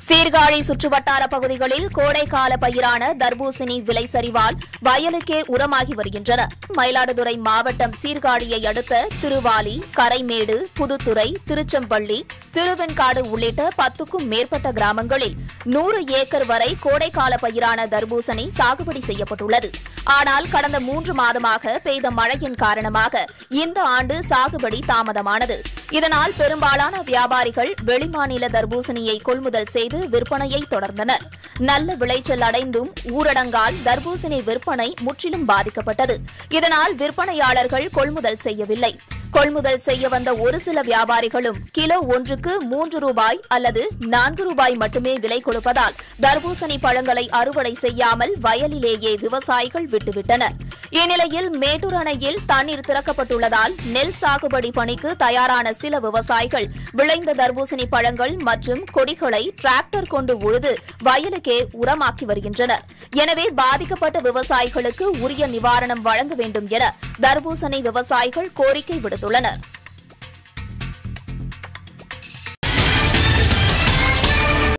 சீர்காழி சுற்றுவட்டார பகுதிகளில் கோடைக்கால பயிரான தர்பூசணி விலை சரிவால் வயலுக்கே உரமாகி வருகின்றன மயிலாடுதுறை மாவட்டம் சீர்காழியை அடுத்த திருவாலி கரைமேடு புதுத்துறை திருச்செம்பள்ளி திருவெண்காடு உள்ளிட்ட பத்துக்கும் மேற்பட்ட கிராமங்களில் நூறு ஏக்கர் வரை கோடைக்கால பயிரான தர்பூசணி சாகுபடி செய்யப்பட்டுள்ளது ஆனால் கடந்த மூன்று மாதமாக பெய்த மழையின் காரணமாக இந்த ஆண்டு சாகுபடி தாமதமானது இதனால் பெரும்பாலான வியாபாரிகள் வெளிமாநில தர்பூசணியை கொள்முதல் செய்து விற்பனையை தொடர்ந்தனர் நல்ல விளைச்சல் அடைந்தும் ஊரடங்கால் தர்பூசணி விற்பனை முற்றிலும் பாதிக்கப்பட்டது இதனால் விற்பனையாளர்கள் கொள்முதல் செய்யவில்லை கொள்முதல் செய்ய வந்த ஒரு சில வியாபாரிகளும் கிலோ ஒன்றுக்கு மூன்று ரூபாய் அல்லது நான்கு ரூபாய் மட்டுமே விலை கொடுப்பதால் தர்பூசணி பழங்களை அறுவடை செய்யாமல் வயலிலேயே விவசாயிகள் விட்டுவிட்டனர் இந்நிலையில் மேட்டூர் அணையில் தண்ணீர் திறக்கப்பட்டுள்ளதால் நெல் சாகுபடி பணிக்கு தயாரான சில விவசாயிகள் விளைந்த தர்பூசணி பழங்கள் மற்றும் கொடிகளை டிராக்டர் கொண்டு உழுது வயலுக்கே உரமாக்கி வருகின்றனர் எனவே பாதிக்கப்பட்ட விவசாயிகளுக்கு உரிய நிவாரணம் வழங்க வேண்டும் என தர்பூசணி விவசாயிகள் கோரிக்கை விடுத்துள்ளனர்